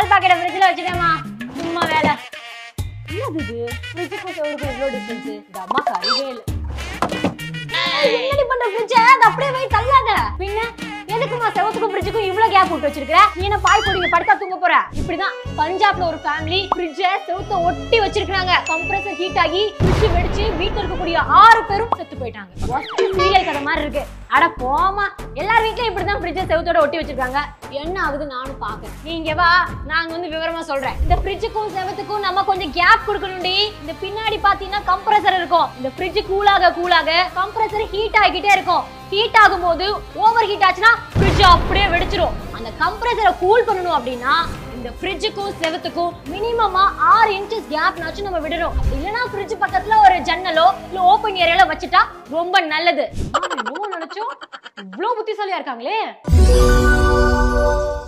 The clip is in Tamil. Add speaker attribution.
Speaker 1: பால் பாக்கெட் ஃப்ரிட்ஜ்ல வச்சுட்டேமா சும்மா வேலை என்னது இது ஃப்ரிட்ஜுக்கும் செவருக்கும் இவ்வளோ டிஃபரன்ஸ் இந்த அம்மாக்கு அறிவே இல்லை என்னடி பண்ற ஃப்ரிட்ஜ அது அப்படியே வை தள்ளாத பின்ன எதுக்குமா செவத்துக்கும் ஃப்ரிட்ஜுக்கும் இவ்ளோ கேப் விட்டு வச்சிருக்க நீ என்ன பாய் போடுங்க படுத்தா தூங்க போற இப்படிதான் பஞ்சாப்ல ஒரு ஃபேமிலி ஃப்ரிட்ஜ செவுத்த ஒட்டி வச்சிருக்காங்க கம்ப்ரஸர் ஹீட் ஆகி ஃப்ரிட்ஜ் வெடிச்சு வீட்ல இருக்கக்கூடிய ஆறு பேரும் செத்து போயிட்டாங்க சீரியல் கதை மாதிரி இருக்கு அட போமா எல்லார் வீட்லயும் இப்படிதான் ஃப்ரிட்ஜ செவுத்தோட ஒட்டி வச்சிருக்காங்க என்ன ஆகுது நானும் பாக்குறேன் நீங்க வா நாங்க வந்து விவரமா சொல்றேன் இந்த ஃப்ரிட்ஜுக்கும் செவத்துக்கும் நம்ம கொஞ்சம் கேப் கொடுக்கணும்டி இந்த பின்னாடி பாத்தீங்கன்னா கம்ப்ரஸர் இருக்கும் இந்த ஃப்ரிட்ஜ் கூலாக கூலாக கம்ப்ரஸர் ஹீட் ஆகிட்டே இருக்கும் ஹீட் ஆகும்போது ஓவர் ஹீட் ஆச்சுன்னா ஃப்ரிட்ஜ் அப்படியே வெடிச்சிரும் அந்த கம்ப்ரஸரை கூல் பண்ணணும் அப்படின்னா இந்த ஃப்ரிட்ஜுக்கும் செவத்துக்கும் மினிமமா ஆறு இன்ச்சஸ் கேப்னாச்சும் நம்ம விடணும் அப்படி இல்லைன்னா ஃப்ரிட்ஜ் பக்கத்துல ஒரு ஜன்னலோ இல்ல ஓப்பன் ஏரியால வச்சுட்டா ரொம்ப நல்லது நாம என்னமோ நினைச்சோம் இவ்வளவு புத்திசாலியா இருக்காங்களே